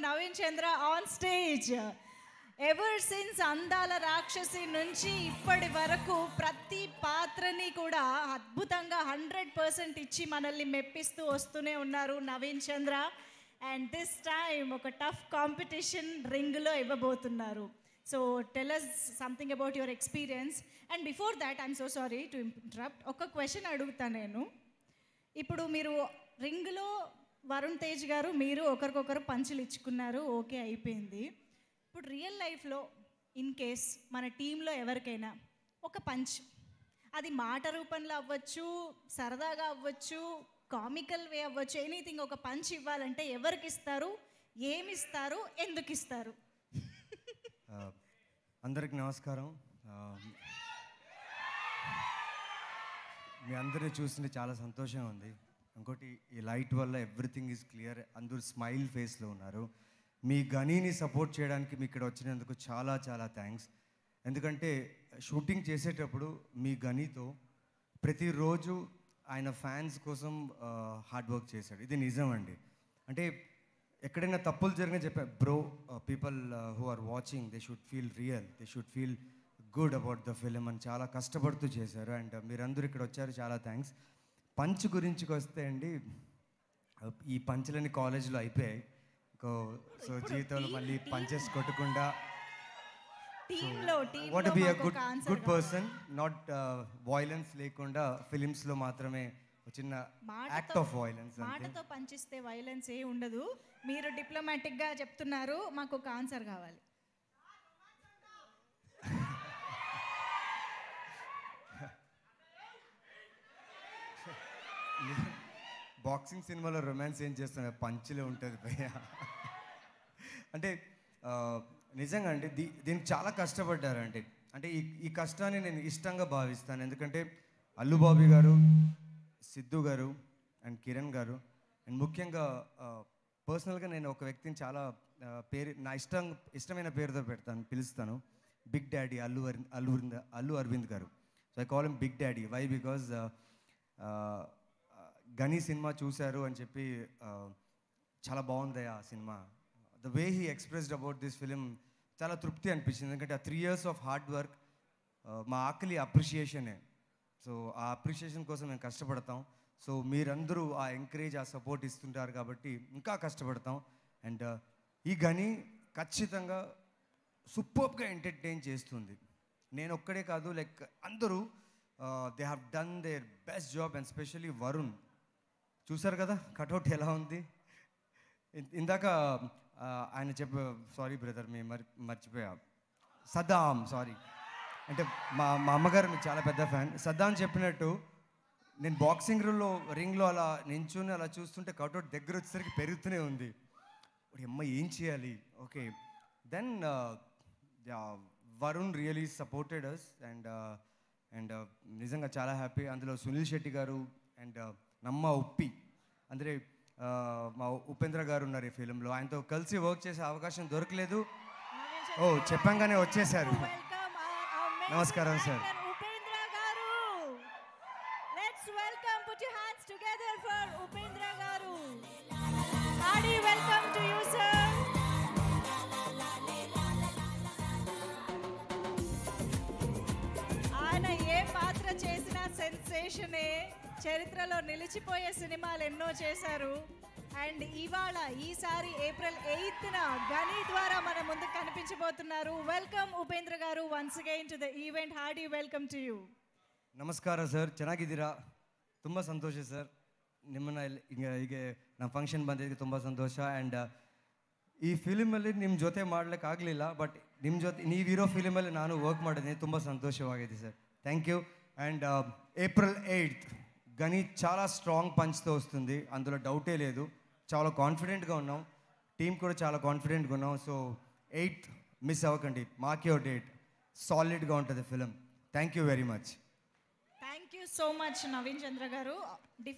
Naveen Chandra on stage ever since Andala Rakshasi నుంచి ఇప్పటి వరకు ప్రతి పాత్రని కూడా అద్భుతంగా హండ్రెడ్ పర్సెంట్ ఇచ్చి మనల్ని మెప్పిస్తూ వస్తూనే ఉన్నారు Naveen Chandra and this time ఒక టఫ్ కాంపిటీషన్ రింగ్లో ఇవ్వబోతున్నారు so tell us something about your experience and before that I'm so sorry to interrupt ఒక క్వశ్చన్ అడుగుతాను నేను ఇప్పుడు మీరు రింగ్లో వరుణ్ తేజ్ గారు మీరు ఒకరికొకరు పంచులు ఇచ్చుకున్నారు ఓకే అయిపోయింది ఇప్పుడు రియల్ లైఫ్లో ఇన్ కేస్ మన టీంలో ఎవరికైనా ఒక పంచ్ అది మాట రూపంలో అవ్వచ్చు సరదాగా అవ్వచ్చు కామికల్ వే అవ్వచ్చు ఎనీథింగ్ ఒక పంచ్ ఇవ్వాలంటే ఎవరికి ఇస్తారు ఏమి ఇస్తారు ఎందుకు ఇస్తారు ఆ, అందరికి నమస్కారం ఆ, మీ అందరిని చూస్తుంటే చాలా సంతోషంగా ఉంది ఇంకోటి ఈ లైట్ వల్ల ఎవ్రీథింగ్ ఈజ్ క్లియర్ అందరూ స్మైల్ ఫేస్లో ఉన్నారు మీ గనీని సపోర్ట్ చేయడానికి మీ ఇక్కడ వచ్చినందుకు చాలా చాలా థ్యాంక్స్ ఎందుకంటే షూటింగ్ చేసేటప్పుడు మీ గనీతో ప్రతిరోజు ఆయన ఫ్యాన్స్ కోసం హార్డ్ వర్క్ చేశాడు ఇది నిజం అండి అంటే ఎక్కడైనా తప్పులు జరిగినా చెప్పా bro people who are watching they should feel real they should feel good about the film అని చాలా కష్టపడుతూ చేశారు అండ్ మీరందరూ ఇక్కడ వచ్చారు చాలా థ్యాంక్స్ పంచ్ గురించి వస్తే అండి ఈ పంచులని కాలేజ్లో అయిపోయాయి ఇంకో సో జీవితంలో మళ్ళీ పంచెస్ కొట్టకుండా టీంలో వాట్ బి అ గుడ్ టీంలో గుడ్ పర్సన్ నాట్ వాయిలెన్స్ లేకుండా ఫిలిమ్స్లో మాత్రమే ఒక చిన్న యాక్ట్ ఆఫ్ వాయిలెన్స్ అంతే మాటతో పంచిస్తే వైలెన్స్ ఏ ఉండదు మీరు డిప్లొమాటిక్ గా చెప్తున్నారు మాకు ఒక ఆన్సర్ కావాలి బాక్సింగ్ సినిమాలో రొమాన్స్ ఏం చేస్తున్నా పంచులే ఉంటుంది భయ్య అంటే ఆ, నిజంగా అండి దీ దీనికి చాలా కష్టపడ్డారండి అంటే ఈ ఈ కష్టాన్ని నేను ఇష్టంగా భావిస్తాను ఎందుకంటే అల్లు బాబీ గారు సిద్ధు గారు అండ్ కిరణ్ గారు అండ్ ముఖ్యంగా పర్సనల్గా నేను ఒక వ్యక్తిని చాలా ఆ, పేరు నా ఇష్టం ఇష్టమైన పేరుతో పెడతాను పిలుస్తాను బిగ్ డాడీ అల్లు అరవింద్ అల్లు అరవింద్ అల్లు అరవింద్ గారు so I call M big daddy why because గని సినిమా చూశారు అని చెప్పి ఆ, చాలా బాగుంది ఆ cinema the way he expressed about this film చాలా తృప్తి అనిపించింది ఎందుకంటే ఆ three years of hard work మా ఆకలి అప్రిషియేషనే సో ఆ అప్రిషియేషన్ కోసం మేము కష్టపడతాం సో మీరందరూ ఆ ఎంకరేజ్ ఆ సపోర్ట్ ఇస్తుంటారు కాబట్టి ఇంకా కష్టపడతాం అండ్ ఈ గని ఖచ్చితంగా సూపర్గా ఎంటర్టైన్ చేస్తుంది నేను ఒక్కడే కాదు లైక్ అందరూ they have done their best job and specially Varun చూసారు కదా కటౌట్ ఎలా ఉంది ఇం- ఇందాక ఆ, ఆయన చెప్ప సారీ బ్రదర్ మేము మరి మర్చిపోయా సద్దాం సారీ అంటే మా మా అమ్మగారు మీకు చాలా పెద్ద ఫ్యాన్ సద్దాం చెప్పినట్టు నేను బాక్సింగ్ రూల్లో రింగ్లో అలా నించుని అలా చూస్తుంటే కటౌట్ దగ్గర వచ్చేసరికి పెరుగుతూనే ఉంది ఇప్పుడు అమ్మ ఏం చేయాలి okay then Varun really supported us and and నిజంగా చాలా హ్యాపీ అందులో సునీల్ శెట్టి గారు అండ్ నమ్మ ఉప్పి అంటే మా ఉపేంద్ర గారు ఉన్నారు ఈ ఫిలింలో ఆయనతో కలిసి వర్క్ చేసే అవకాశం దొరకలేదు ఓ చెప్పంగానే వచ్చేసారు నమస్కారం, sir. ఉపేంద్ర గారు let's welcome put your hands together for Upendra గారు hearty welcome to you sir ఆయన ఏ పాత్ర చేసినా సెన్సేషనే చరిత్రలో నిలిచిపోయే సినిమాలు ఎన్నో చేశారు అండ్ ఇవాళ ఈసారి ఏప్రిల్ ఎయిత్న గని ద్వారా మన ముందు కనిపించబోతున్నారు వెల్కమ్ ఉపేంద్ర గారు once again to the event hearty welcome to you ನಮಸ್ಕಾರ ಸರ್ ಚೆನ್ನಾಗಿದ್ದೀರಾ ತುಂಬ ಸಂತೋಷ ಸರ್ ನಿಮ್ಮನ್ನ ಇಲ್ಲಿ- ಈಗ ಹೀಗೆ ನಮ್ಮ ಫಂಕ್ಷನ್ ಬಂದಿದ್ದಕ್ಕೆ ತುಂಬ ಸಂತೋಷ ಆ್ಯಂಡ್ ಈ ಫಿಲಿಮಲ್ಲಿ ನಿಮ್ಮ ಜೊತೆ ಮಾಡ್ಲಿಕ್ಕೆ ಆಗಲಿಲ್ಲ ಬಟ್ ನಿಮ್ಮ ಜೊತೆ ನೀವಿರೋ ಫಿಲಿಮಲ್ಲಿ ನಾನು ವರ್ಕ್ ಮಾಡಿದ್ದೀನಿ ತುಂಬ ಸಂತೋಷವಾಗಿದೆ sir thank you and April eighth Ghani చాలా స్ట్రాంగ్ పంచ్తో వస్తుంది అందులో డౌటే లేదు చాలా కాన్ఫిడెంట్గా ఉన్నాం టీం కూడా చాలా కాన్ఫిడెంట్గా ఉన్నాం సో ఎయిత్ మిస్ అవ్వకండి మార్క్ యువర్ డేట్ సాలిడ్గా ఉంటుంది film thank you very much thank you so much Naveen Chandra గారు